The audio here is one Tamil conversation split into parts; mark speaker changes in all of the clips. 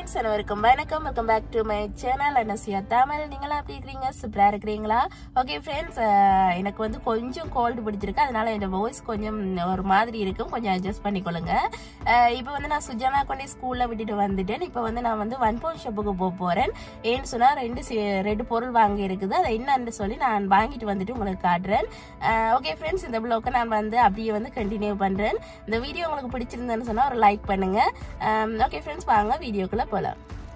Speaker 1: ஃப்ரெண்ட்ஸ் அனைவருக்கும் வணக்கம் welcome back to my channel Anasiya Tamil நீங்களா எப்படி இருக்கிறீங்க சூப்பரா இருக்கிறீங்களா ஓகே ஃப்ரெண்ட்ஸ் எனக்கு வந்து கொஞ்சம் கோல்டு பிடிச்சிருக்கு அதனால என்னோட வாய்ஸ் கொஞ்சம் ஒரு மாதிரி இருக்கும் கொஞ்சம் அட்ஜஸ்ட் பண்ணிக்கொள்ளுங்க இப்போ வந்து நான் சுஜானா கொண்டே ஸ்கூல்ல விட்டுட்டு வந்துட்டேன் இப்போ வந்து நான் வந்து ஒன் பவுண்ட் ஷாப்புக்கு போக போறேன் ஏன்னு சொன்னா ரெண்டு சி- ரெண்டு பொருள் வாங்கி இருக்குது அதை என்னன்னு சொல்லி நான் வாங்கிட்டு வந்துட்டு உங்களுக்கு காட்டுறேன் ஓகே ஃப்ரெண்ட்ஸ் இந்த ப்ளாக்கை நான் வந்து அப்படியே வந்து கண்டினியூ பண்றேன் இந்த வீடியோ உங்களுக்கு பிடிச்சிருந்தேன்னு சொன்னா ஒரு லைக் பண்ணுங்க ஓகே ஃப்ரெண்ட்ஸ் வாங்க வீடியோக்குள்ள போலாம்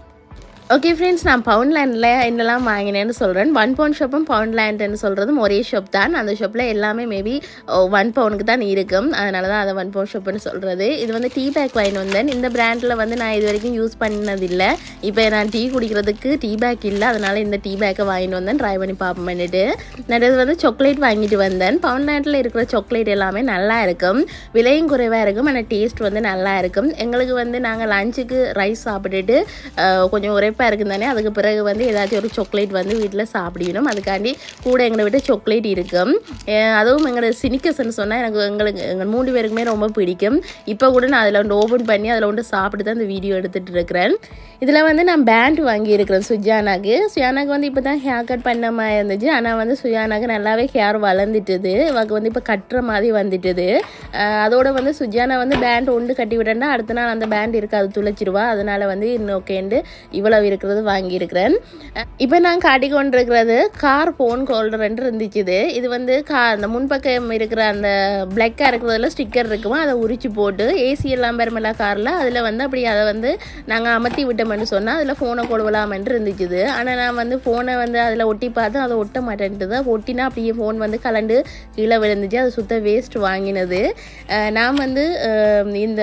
Speaker 2: ஓகே ஃப்ரெண்ட்ஸ் நான் பவுண்ட்லேண்டில் என்னெல்லாம் வாங்கினேன்னு சொல்கிறேன் ஒன் பவுண்ட் ஷாப்பும் பவுண்ட்லேண்டுன்னு சொல்கிறதும் ஒரே ஷாப் தான் அந்த ஷாப்பில் எல்லாமே மேபி ஒன் பவுனுக்கு தான் இருக்கும் அதனால தான் அதை ஒன் பவுண்ட் ஷாப்னு சொல்கிறது இது வந்து டீ பேக் வாங்கி வந்தேன் இந்த பிராண்டில் வந்து நான் இது வரைக்கும் யூஸ் பண்ணதில்லை இப்போ நான் டீ குடிக்கிறதுக்கு டீ பேக் இல்லை அதனால இந்த டீ பேக்கை வாங்கிட்டு வந்தேன் ட்ரை பண்ணி பார்ப்போம் பண்ணிட்டு நான் இது வந்து சாக்லேட் வாங்கிட்டு வந்தேன் பவுண்ட்லேண்டில் இருக்கிற சாக்லேட் எல்லாமே நல்லா இருக்கும் விலையும் குறைவாக இருக்கும் ஆனால் டேஸ்ட் வந்து நல்லா இருக்கும் எங்களுக்கு வந்து நாங்கள் லஞ்சுக்கு ரைஸ் சாப்பிட்டுட்டு அஹ், கொஞ்சம் உரைப்பாக இருக்கும் தானே அதுக்கு பிறகு வந்து ஏதாச்சும் ஒரு சாக்லேட் வந்து வீட்டில் சாப்பிடணும் அதுக்காண்டி கூட எங்களை விட்டு சாக்லேட் இருக்கும் அஹ், அதுவும் எங்களோட சினிக்கஸ்ன்னு சொன்னால் எனக்கு எங்களுக்கு எங்கள் மூணு பேருக்குமே ரொம்ப பிடிக்கும் இப்போ கூட நான் அதில் ஒன்று ஓப்பன் பண்ணி அதில் ஒன்று சாப்பிட்டு தான் இந்த வீடியோ எடுத்துகிட்டு இருக்கிறேன் இதில் வந்து நான் பேண்ட் வாங்கியிருக்கிறேன் சுஜானாக்கு சுஜானாக்கு வந்து இப்போ தான் ஹேர் கட் பண்ண மாதிரி இருந்துச்சு ஆனால் வந்து சுஜானாக்கு நல்லாவே ஹேர் வளர்ந்துட்டுது அவளுக்கு வந்து இப்போ கட்டுற மாதிரி வந்துட்டுது அஹ் அதோட வந்து சுஜானா வந்து பேண்ட் ஒன்று கட்டி விட்டேன்னா அடுத்த நாள் அந்த பேண்ட் இருக்காது துளைச்சிருவா அதனால வந்து இன்னும் ஓகேண்டு இவ்வளவு இருக்கிறது வாங்கியிருக்கிறேன் அஹ் இப்போ நான் காட்டி கொண்டிருக்கிறது கார் ஃபோன் ஹோல்டர்ன்ட்டு இருந்துச்சுது இது வந்து கா அந்த முன்பக்கம் இருக்கிற அந்த பிளாக்காக இருக்கிறதுல ஸ்டிக்கர் இருக்குமா அதை உரிச்சு போட்டு ஏசி எல்லாம் பெருமெல்லா காரில் அதில் வந்து அப்படி அதை வந்து நாங்கள் அமர்த்தி விட்டோம்னு சொன்னால் அதில் ஃபோனை கொடுவலாமன்ட்டு இருந்துச்சுது ஆனால் நான் வந்து ஃபோனை வந்து அதில் ஒட்டி பார்த்து அதை ஒட்ட மாட்டேன்ட்டுது ஒட்டினா அப்படியே ஃபோன் வந்து கலண்டு கீழே விழுந்துச்சு அது சுத்த வேஸ்ட் வாங்கினது அஹ் நான் வந்து அஹ் இந்த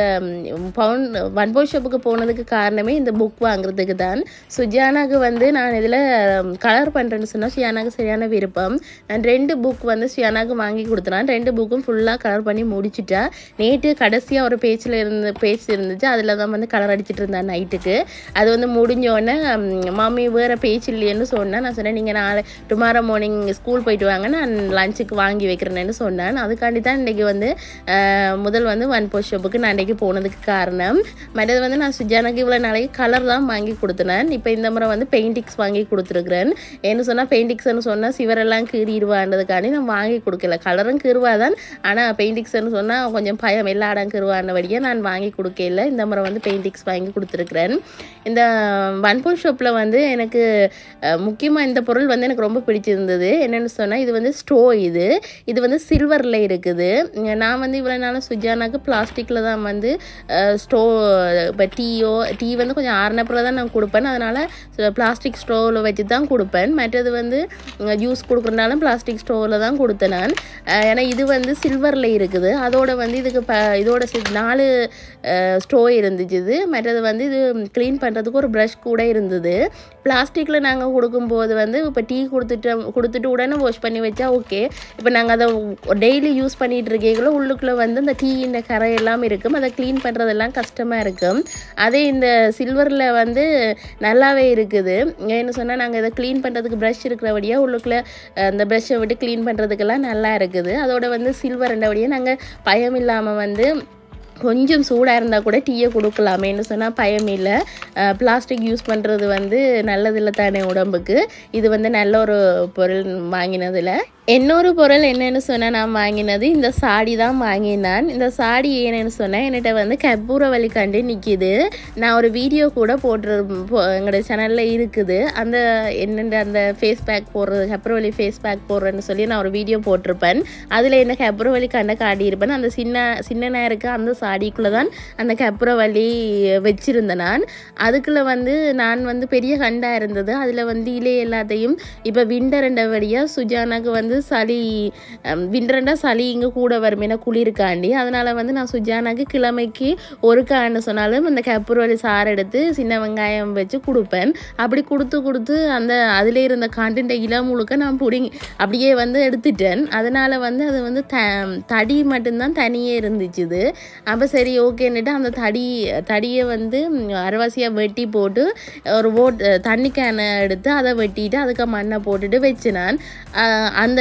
Speaker 2: பவுன் ஒன் பவுன் ஷாப்புக்கு போனதுக்கு காரணமே இந்த புக் வாங்குறதுக்கு தான் சுஜானாக்கு வந்து நான் இதில் கலர் பண்ணுறேன்னு சொன்னால் சுயானாக்கு சரியான விருப்பம் நான் ரெண்டு புக் வந்து சுயானாக்கு வாங்கி கொடுத்தேன் ரெண்டு புக்கும் ஃபுல்லாக கலர் பண்ணி முடிச்சிட்டா நேற்று கடைசியாக ஒரு பேஜில் இருந்த பேஜ் இருந்துச்சு அதில் தான் வந்து கலர் அடிச்சிட்டு இருந்தேன் நைட்டுக்கு அது வந்து முடிஞ்ச உடனே ம், மாமி வேறு பேஜ் இல்லையேன்னு சொன்னேன் நான் சொன்னேன் நீங்கள் நாளை டுமாரோ மார்னிங் ஸ்கூல் போயிட்டு வாங்க நான் லஞ்சுக்கு வாங்கி வைக்கிறேன்னு சொன்னேன் அதுக்காண்டி தான் இன்றைக்கி வந்து அஹ், முதல் வந்து ஒன் போஸ்ட் ஷாப்புக்கு நான் இன்றைக்கி போனதுக்கு காரணம் மற்றது வந்து நான் சுஜானாக்கு இவ்வளோ நாளைக்கு கலர் தான் வாங்கி கொடுத்தேன் இப்போ இந்த முறை வந்து பெயிண்டிக்ஸ் வாங்கி கொடுத்துருக்குறேன் ஏன்னு சொன்னால் பெயிண்டிக்ஸ்னு சொன்னால் சிவரெல்லாம் கீறிடுவான்றதுக்காண்டி நான் வாங்கி கொடுக்கல கலரும் கீறுவா தான் ஆனால் பெயிண்டிக்ஸ்னு சொன்னால் கொஞ்சம் பயம் எல்லா இடம் கீறுவானபடியே நான் வாங்கி கொடுக்கல இந்த முறை வந்து பெயிண்டிக்ஸ் வாங்கி கொடுத்துருக்குறேன் இந்த ஒன்போல் ஷாப்பில் வந்து எனக்கு முக்கியமாக இந்த பொருள் வந்து எனக்கு ரொம்ப பிடிச்சிருந்தது என்னென்னு சொன்னால் இது வந்து ஸ்டோ இது இது வந்து சில்வரில் இருக்குது நான் வந்து இவ்வளோ நாளும் சுஜானாக்கு பிளாஸ்டிக்கில் தான் வந்து ஸ்டோ இப்போ டீயோ டீ வந்து கொஞ்சம் ஆறுனப்பில் தான் நான் கொடுப்பேன் அதனால் பிளாஸ்டிக் ஸ்டோவில் வச்சு தான் கொடுப்பேன் மற்றது வந்து ஜூஸ் கொடுக்குறனாலும் பிளாஸ்டிக் ஸ்டோவில் தான் கொடுத்தேன் நான் அஹ் ஏன்னா இது வந்து சில்வரில் இருக்குது அதோட வந்து இதுக்கு ப இதோட சி- நாலு ஸ்டோ இருந்துச்சு இது மற்றது வந்து இது க்ளீன் பண்ணுறதுக்கு ஒரு ப்ரஷ் கூட இருந்தது பிளாஸ்டிக்கில் நாங்கள் கொடுக்கும்போது வந்து இப்போ டீ கொடுத்துட்டு கொடுத்துட்டு உடனே வாஷ் பண்ணி வச்சா ஓகே இப்போ நாங்கள் அதை டெய்லி யூஸ் பண்ணிகிட்டு இருக்கீங்களோ உள்ளுக்குள்ளே வந்து இந்த டீயின் கரை எல்லாம் இருக்கும் அதை க்ளீன் பண்ணுறதெல்லாம் கஷ்டமாக இருக்கும் அதே இந்த சில்வரில் வந்து நல்லாவே இருக்குது ஏன்னு சொன்னால் நாங்கள் இதை க்ளீன் பண்ணுறதுக்கு ப்ரஷ் இருக்கிறபடியாக உள்ளுக்குள்ளே அஹ், அந்த ப்ரஷ்ஷை விட்டு க்ளீன் பண்ணுறதுக்கெல்லாம் நல்லா இருக்குது அதோட வந்து சில்வர் ரெண்டபடியாக நாங்கள் பயம் இல்லாமல் வந்து கொஞ்சம் சூடாக இருந்தால் கூட டீயை கொடுக்கலாமேன்னு சொன்னால் பயம் இல்லை பிளாஸ்டிக் யூஸ் பண்ணுறது வந்து நல்லதில்லை தானே உடம்புக்கு இது வந்து நல்ல ஒரு பொருள் வாங்கினதில் இன்னொரு பொருள் என்னன்னு சொன்னால் நான் வாங்கினது இந்த சாடி தான் வாங்கினான் இந்த சாடி ஏன்னு சொன்னால் என்கிட்ட வந்து கற்பூரவள்ளி கண்டு நிற்கிது நான் ஒரு வீடியோ கூட போட்டு எங்களோட சேனலில் இருக்குது அந்த என்னென்ன அந்த ஃபேஸ் பேக் போடுறது கற்பூரவள்ளி ஃபேஸ் பேக் போடுறேன்னு சொல்லி நான் ஒரு வீடியோ போட்டிருப்பேன் அதில் என்ன கற்பூரவள்ளி கண்டை காட்டியிருப்பேன் அந்த சின்ன சின்ன நேருக்கு அந்த சாடிக்குள்ளே தான் அந்த கற்பூரவள்ளி வச்சிருந்தேன் நான் அதுக்குள்ளே வந்து நான் வந்து பெரிய கண்டாக இருந்தது அதில் வந்து இலை எல்லாத்தையும் இப்போ விண்டரண்ட வழியாக சுஜானாக்கு வந்து சளி விண்டரண்டா சளி இங்கே கூட வரும் ஏன்னா குளிருக்காண்டி அதனால் வந்து நான் சுஜானாக்கு கிழமைக்கு ஒரு கான்னு சொன்னாலும் அந்த கற்பூரவள்ளி சாறு எடுத்து சின்ன வெங்காயம் வச்சு கொடுப்பேன் அப்படி கொடுத்து கொடுத்து அந்த அதில் இருந்த காண்டின்ற இலை முழுக்க நான் பிடிங்கி அப்படியே வந்து எடுத்துட்டேன் அதனால் வந்து அது வந்து த தடி மட்டும்தான் தனியே இருந்துச்சுது அப்போ சரி ஓகேன்னுட்டு அந்த தடி தடியை வந்து அரைவாசியாக வெட்டி போட்டு ஒரு ஓட் தண்ணி கேனை எடுத்து அதை வெட்டிட்டு அதுக்கு மண்ணை போட்டுட்டு வச்சு நான் ஆஹ் அந்த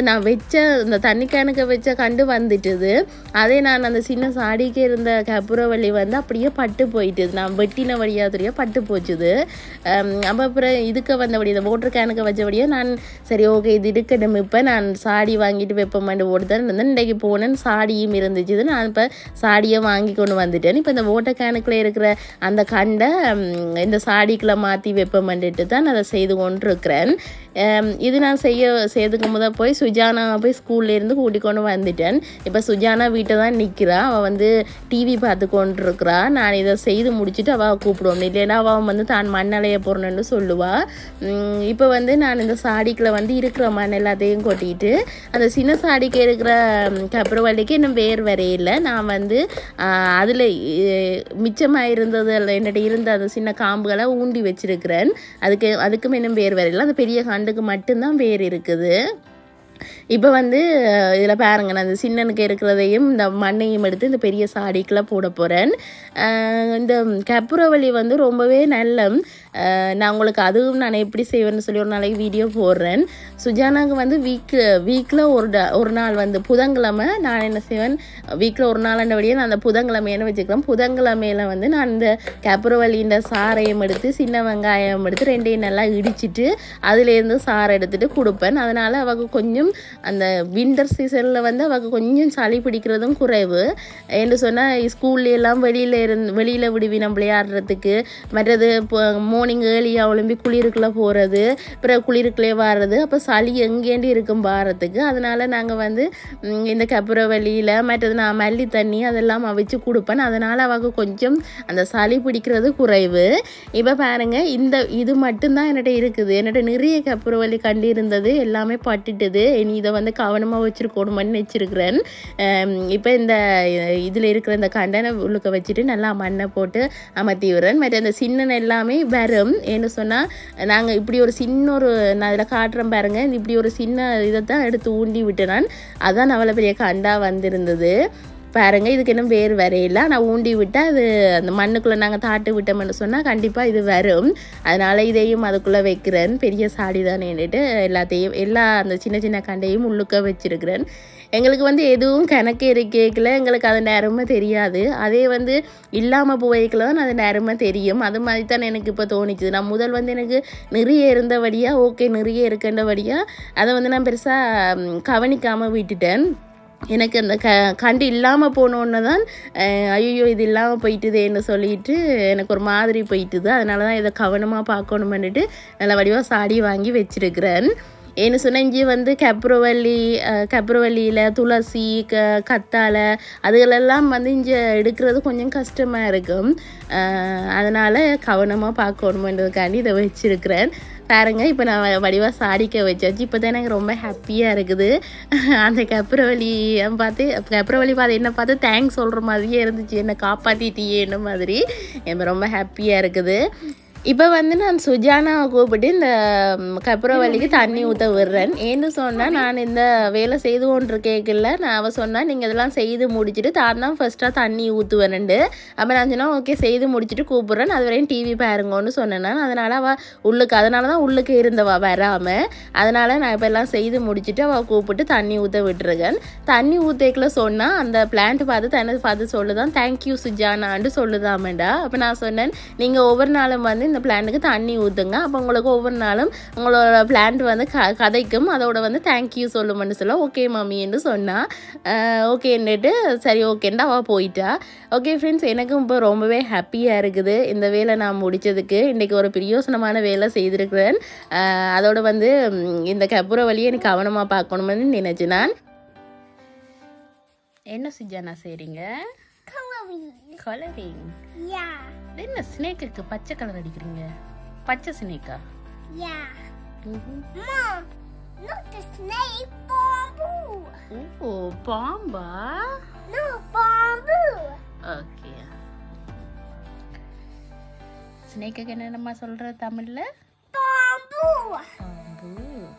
Speaker 2: நான் வச்ச இந்த தண்ணி கேனுக்கு வச்ச கண்டு வந்துட்டுது அதே நான் அந்த சின்ன சாடிக்கு இருந்த கப்புரவள்ளி வந்து அப்படியே பட்டு போயிட்டுது நான் வெட்டின வழியாக தெரியும் பட்டு போச்சுது அப்போ அப்புறம் இதுக்கு வந்தபடி இந்த வாட்டர் கேனுக்கு வச்சபடியே நான் சரி ஓகே இது இருக்கட்டும் இப்போ நான் சாடி வாங்கிட்டு வைப்போமாண்டு ஓடுதான் இருந்தேன் இன்றைக்கு போனேன் சாடியும் இருந்துச்சு நான் இப்போ சாடியை வாங்கி கொண்டு வந்துட்டேன் இப்போ இந்த வாட்டர் கேனுக்குள்ளே இருக்கிற அந்த கண்டை ம், இந்த சாடிக்குள்ளே மாற்றி வைப்போமாண்டுட்டு தான் அதை செய்து கொண்டு இருக்கிறேன் இது நான் செய்ய செய்துக்கு முத போய் சுஜானா போய் ஸ்கூல்ல இருந்து கூட்டிக் கொண்டு வந்துட்டேன் இப்போ சுஜானா வீட்டை தான் நிற்கிறா அவள் வந்து டிவி பார்த்து கொண்டு இருக்கிறா நான் இதை செய்து முடிச்சுட்டு அவள் கூப்பிடுவோம் இல்லைன்னா அவள் வந்து தான் மண்ணலைய போறணுன்னு சொல்லுவா இப்போ வந்து நான் இந்த சாடிக்குள்ள வந்து இருக்கிற மண் எல்லாத்தையும் கொட்டிட்டு அந்த சின்ன சாடிக்கு இருக்கிற கப்பரவள்ளிக்கு இன்னும் வேர் வரையில நான் வந்து அதில் மிச்சமாக இருந்தது என்னட்ட இருந்த அந்த சின்ன காம்புகளை ஊண்டி வச்சிருக்கிறேன் அதுக்கு அதுக்கும் இன்னும் வேர் வரையில அந்த பெரிய கண்டுக்கு மட்டும்தான் வேர் இருக்குது இப்போ வந்து இதில் பாருங்க நான் இந்த சின்னனுக்கு இருக்கிறதையும் இந்த மண்ணையும் எடுத்து இந்த பெரிய சாடிக்கெலாம் போட போகிறேன் இந்த கப்புரவள்ளி வந்து ரொம்பவே நல்ல அஹ், நான் உங்களுக்கு அதுவும் நான் எப்படி செய்வேன்னு சொல்லி ஒரு நாளைக்கு வீடியோ போடுறேன் சுஜானாவுக்கு வந்து வீக் வீக்கில் ஒரு ட- ஒரு நாள் வந்து புதன்கிழமை நான் என்ன செய்வேன் வீக்கில் ஒரு நாளாண்டபடியே நான் அந்த புதன்கிழமையான வச்சுக்கிறேன் புதன்கிழமையில வந்து நான் இந்த கப்புரவள்ளின்ற சாரையும் எடுத்து சின்ன வெங்காயம் எடுத்து ரெண்டையும் நல்லா இடிச்சிட்டு அதுலேருந்து சாறை எடுத்துட்டு கொடுப்பேன் அதனால் அவங்க கொஞ்சம் அந்த விண்டர் சீசனில் வந்து அவங்க கொஞ்சம் சளி பிடிக்கிறதும் குறைவு என்று சொன்னால் ஸ்கூல்ல எல்லாம் வெளியில் இருந்து வெளியில் விடுவினம் விளையாடுறதுக்கு மற்றது இப்போ மார்னிங் ஏர்லியாக ஒளிம்பி குளிருக்குள்ளே போகிறது அப்புறம் குளிருக்குள்ளே வர்றது அப்போ சளி எங்கேண்டி இருக்கும் பாரத்துக்கு அதனால் நாங்கள் வந்து ம், இந்த கப்புரவள்ளியில் மற்றது நான் மல்லி தண்ணி அதெல்லாம் அவிச்சு கொடுப்பேன் அதனால் அவங்க கொஞ்சம் அந்த சளி பிடிக்கிறது குறைவு இப்போ பாருங்க இந்த இது மட்டும்தான் என்கிட்ட இருக்குது என்கிட்ட நிறைய கப்புரவள்ளி கண்டு இருந்தது எல்லாமே பட்டுட்டுது இனி இதை வந்து கவனமாக வச்சுருக்கணுமென்னு வச்சுருக்கிறேன் இப்போ இந்த இதில் இருக்கிற இந்த கண்டனை உள்ளுக்க வச்சுட்டு நல்லா மண்ணை போட்டு அமர்த்தி விடுறேன் மற்ற இந்த சின்னன் எல்லாமே வரும் ஏன்னு சொன்னால் நாங்கள் இப்படி ஒரு சின்ன ஒரு நான் இதில் காட்டுறேன் பாருங்க இந்த இப்படி ஒரு சின்ன இதை தான் எடுத்து ஊண்டி விட்டேன் நான் அதான் அவ்வளோ பெரிய கண்டா வந்திருந்தது பாருங்க இதுக்கு இன்னும் வேர் வரையில நான் ஊண்டி விட்டால் அது அந்த மண்ணுக்குள்ளே நாங்கள் தாட்டு விட்டோம்னு சொன்னால் கண்டிப்பாக இது வரும் அதனால் இதையும் அதுக்குள்ளே வைக்கிறேன் பெரிய சாடி தானேன்னுட்டு எல்லாத்தையும் எல்லா அந்த சின்ன சின்ன கண்டையும் உள்ளுக்க வச்சிருக்கிறேன் எங்களுக்கு வந்து எதுவும் கணக்கு இருக்கேக்கில் எங்களுக்கு அது நேரமே தெரியாது அதே வந்து இல்லாமல் போய்க்கல தான் அது நேரமே தெரியும் அது மாதிரி தான் எனக்கு இப்போ தோணிச்சுது நான் முதல் வந்து எனக்கு நிறைய இருந்தபடியாக ஓகே நிறைய இருக்கின்றபடியாக அதை வந்து நான் பெருசாக கவனிக்காமல் விட்டுட்டேன் எனக்கு அந்த க கண்டு இல்லாமல் போனோன்னு தான் ஐயோ இது இல்லாமல் போயிட்டுதேன்னு சொல்லிட்டு எனக்கு ஒரு மாதிரி போயிட்டுது அதனால தான் இதை கவனமாக பார்க்கணுமென்னுட்டு நல்ல வடிவாக சாடி வாங்கி வச்சிருக்கிறேன் ஏன்னு சொன்னால் இங்கே வந்து கப்ரவல்லி கப்ரவல்லியில் துளசி க கத்தாழை அதுகளெல்லாம் வந்து இங்கே எடுக்கிறது கொஞ்சம் கஷ்டமாக இருக்கும் அதனால் கவனமாக பார்க்கணுமென்றதுக்காண்டி இதை வச்சிருக்கிறேன் பாருங்க இப்போ நான் வடிவாக சாடிக்க வச்சாச்சு இப்போ தான் எனக்கு ரொம்ப ஹாப்பியாக இருக்குது அந்த கப்ரவழி பார்த்து கப்ரவழி பார்த்து என்ன பார்த்து தேங்க்ஸ் சொல்கிற மாதிரியே இருந்துச்சு என்னை காப்பாற்றிட்டியே என்ன மாதிரி எனக்கு ரொம்ப ஹாப்பியாக இருக்குது இப்போ வந்து நான் சுஜானாவை கூப்பிட்டு இந்த ம், கற்பூரவல்லிக்கு தண்ணி ஊற்ற விடுறேன் ஏன்னு சொன்னால் நான் இந்த வேலை செய்து கொண்டு கேட்கல நான் அவள் சொன்னால் நீங்கள் இதெல்லாம் செய்து முடிச்சுட்டு தான் தான் ஃபஸ்ட்டாக தண்ணி ஊற்றுவேன்ண்டு அப்போ நான் சொன்னால் ஓகே செய்து முடிச்சுட்டு கூப்பிட்றேன் அது வரையும் டிவி பாருங்கன்னு சொன்னேன் நான் அதனால் அவள் உள்ளுக்கு அதனால தான் உள்ளுக்கு இருந்தவா வராமல் அதனால் நான் இப்போ எல்லாம் செய்து முடிச்சுட்டு அவள் கூப்பிட்டு தண்ணி ஊற்ற விட்டுருக்கேன் தண்ணி ஊற்றேக்கில் சொன்னால் அந்த பிளான்ட் பார்த்து தண்ணி பார்த்து சொல்லுதான் தேங்க்யூ சுஜானான்னு சொல்லுதாமேண்டா அப்போ நான் சொன்னேன் நீங்கள் ஒவ்வொரு நாளும் வந்து இந்த பிளான்ட்டுக்கு தண்ணி ஊற்றுங்க அப்போ உங்களுக்கு ஒவ்வொரு நாளும் உங்களோட பிளான்ட் வந்து க கதைக்கும் அதோட வந்து தேங்க்யூ சொல்லுமென்னு சொல்ல ஓகே மம்மின்னு சொன்னால் ஓகேன்னுட்டு சரி ஓகேன்ட்டு அவள் போயிட்டா ஓகே ஃப்ரெண்ட்ஸ் எனக்கும் இப்போ ரொம்பவே ஹாப்பியாக இருக்குது இந்த வேலை நான் முடித்ததுக்கு இன்றைக்கி ஒரு பிரயோசனமான வேலை செய்திருக்கிறேன் அஹ் அதோட வந்து ம், இந்த கப்புற வழியை எனக்கு கவனமாக பார்க்கணும்னு நினைச்சேன் நான் என்ன சுஜானா செய்றீங்க
Speaker 3: Coloring.
Speaker 2: Colouring
Speaker 3: Yeah.
Speaker 2: என்ன ஸ்னேக்குக்கு பச்சை கலர் அடிக்கிறீங்க பச்சை ஸ்னேக்கா
Speaker 3: Yeah. Mom, not the snake, bamboo.
Speaker 2: ஓ பாம்பா
Speaker 3: No, bamboo.
Speaker 2: ஓகே ஸ்னேக்குக்கு என்னென்னமா சொல்ற தமிழ்ல
Speaker 3: Bamboo.
Speaker 2: பாம்பு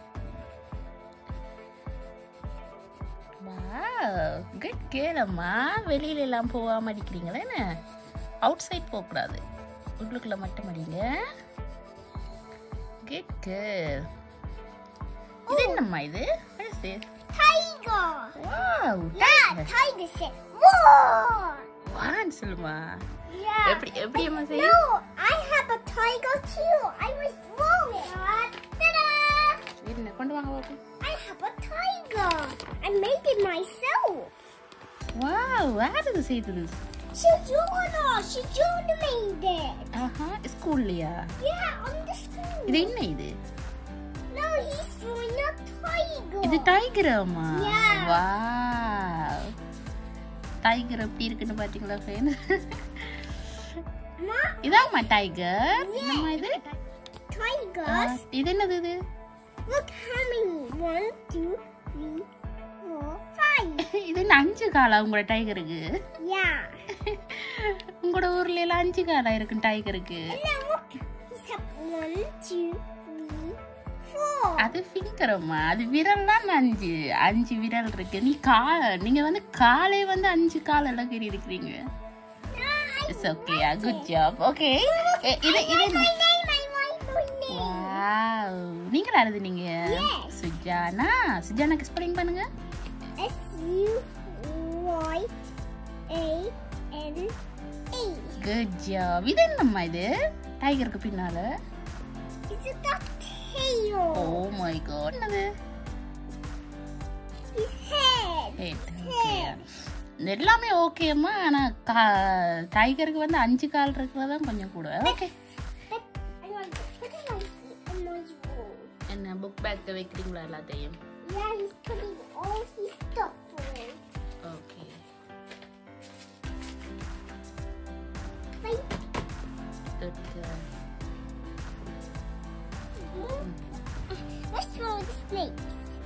Speaker 2: குட் கேளம்மா வெளியில எல்லாம் போகாம அடிக்கிறீங்களா என்ன அவுட் சைட் போகக்கூடாது உள்ளுக்குள்ள மட்டும் அடிங்க குட் கேர்ள் இது என்னம்மா இது say?
Speaker 3: Tiger.
Speaker 2: Wow.
Speaker 3: Yeah, tiger said, Roar.
Speaker 2: வான்னு சொல்லுமா
Speaker 3: Yeah.
Speaker 2: எப்படி எப்படி அம்மா செய்ய
Speaker 3: No, I have a tiger too. I was roaring. Ta-da!
Speaker 2: என்ன கொண்டு வாங்க பாப்போம்
Speaker 3: I have a tiger. I made it myself.
Speaker 2: Wow where இது செய்தது
Speaker 3: Shijona, Shijona made it.
Speaker 2: Aha ஸ்கூல்லையா
Speaker 3: Yeah, on the school.
Speaker 2: இது என்ன இது
Speaker 3: No, he's drawing a tiger.
Speaker 2: இது டைகர் அம்மா
Speaker 3: Yeah.
Speaker 2: வாவ் டைகர் எப்படி இருக்குன்னு பாத்தீங்களா ஃப்ரெண்ட்
Speaker 3: Ma,
Speaker 2: இதாம்மா டைகர் என்னம்மா இது
Speaker 3: tigers.
Speaker 2: இது என்னது இது
Speaker 3: Look how many. One, two, three, four, five.
Speaker 2: இது என்ன அஞ்சு காலா உங்களோட டைகருக்கு
Speaker 3: Yeah.
Speaker 2: உங்களோட ஊர்ல எல்லாம் அஞ்சு காலா இருக்கு டைகருக்கு
Speaker 3: And then look. He's got one, two, three, four.
Speaker 2: அது ஃபிங்கர் அம்மா அது விரல் தான் அஞ்சு அஞ்சு விரல் இருக்கு நீ கா நீங்க வந்து காலே வந்து அஞ்சு கால் எல்லாம் கறி இருக்கிறீங்க it's okay good job okay இது இது
Speaker 3: My name, I write my name.
Speaker 2: Wow நீங்களா எழுதுனீங்க
Speaker 3: Yes.
Speaker 2: சுஜானா சுஜானாக்கு ஸ்பெல்லிங் பண்ணுங்க
Speaker 3: S U Y A N A.
Speaker 2: Good job இது என்னம்மா இது டைகருக்கு பின்னால
Speaker 3: It's a ducktail.
Speaker 2: Oh my god என்னது
Speaker 3: His head.
Speaker 2: Eight, okay. எல்லாமே ஓகேம்மா ஆனா கா- டைகருக்கு வந்து அஞ்சு கால் இருக்கிறதான் கொஞ்சம் கூட okay
Speaker 3: But I want to put it on the emoji bowl.
Speaker 2: என்ன புக் பேக் வைக்கிறீங்களா எல்லாத்தையும்
Speaker 3: Yeah, he's putting all his stuff away.
Speaker 2: Okay
Speaker 3: Like, let's throw the snakes.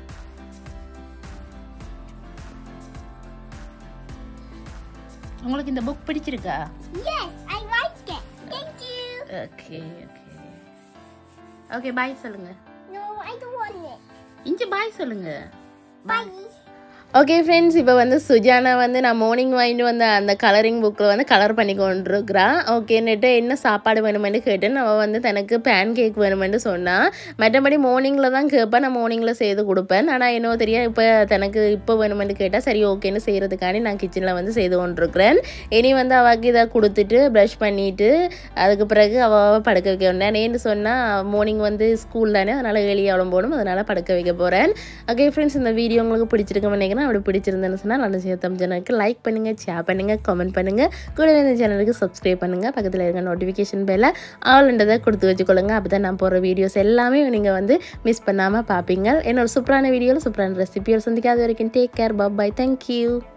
Speaker 2: உங்களுக்கு இந்த புக் பிடிச்சிருக்கா
Speaker 3: Yes, I like it. Thank you.
Speaker 2: Okay okay okay bye சொல்லுங்க
Speaker 3: No, I don't want it.
Speaker 2: இஞ்சி பாய் சொல்லுங்க
Speaker 3: Bye.
Speaker 2: ஓகே ஃப்ரெண்ட்ஸ் இப்போ வந்து சுஜானா வந்து நான் மார்னிங் வாங்கிட்டு வந்த அந்த கலரிங் புக்கில் வந்து கலர் பண்ணி கொண்டிருக்கிறான் ஓகேன்னுட்டு என்ன சாப்பாடு வேணுமென்னு கேட்டேன் அவள் வந்து தனக்கு பேன் கேக் வேணுமென்னு சொன்னான் மற்றபடி மார்னிங்கில் தான் கேட்பேன் நான் மார்னிங்கில் செய்து கொடுப்பேன் ஆனால் என்னவோ தெரியாது இப்போ தனக்கு இப்போ வேணுமென்னு கேட்டால் சரி ஓகேன்னு செய்கிறதுக்காண்டி நான் கிச்சனில் வந்து செய்து கொண்டிருக்கிறேன் இனி வந்து அவளுக்கு இதை கொடுத்துட்டு ப்ரஷ் பண்ணிவிட்டு அதுக்கு பிறகு அவள் படுக்க வைக்க வந்தேன் ஏன்னு சொன்னால் மார்னிங் வந்து ஸ்கூல் தானே அதனால் வெளியே அவளும் போகணும் அதனால் படுக்க வைக்க போகிறேன் ஓகே ஃப்ரெண்ட்ஸ் இந்த வீடியோ உங்களுக்கு பிடிச்சிருக்குன்னு நினைக்கிறேன் அப்படி பிடிச்சிருந்தேன்னு சொன்னால் நல்ல சேத்தம் சேனலுக்கு லைக் பண்ணுங்கள் ஷேர் பண்ணுங்கள் கமெண்ட் பண்ணுங்கள் கூடவே இந்த சேனலுக்கு சப்ஸ்கிரைப் பண்ணுங்கள் பக்கத்தில் இருக்க நோட்டிஃபிகேஷன் பேல ஆல்ன்றதை கொடுத்து வச்சுக்கொள்ளுங்க அப்போ தான் நான் போகிற வீடியோஸ் எல்லாமே நீங்கள் வந்து மிஸ் பண்ணாமல் பார்ப்பீங்க என்னோட சூப்பரான வீடியோவில் சூப்பரான ரெசிபியோட சந்திக்காத வரைக்கும் டேக் கேர் பாய் தேங்க்யூ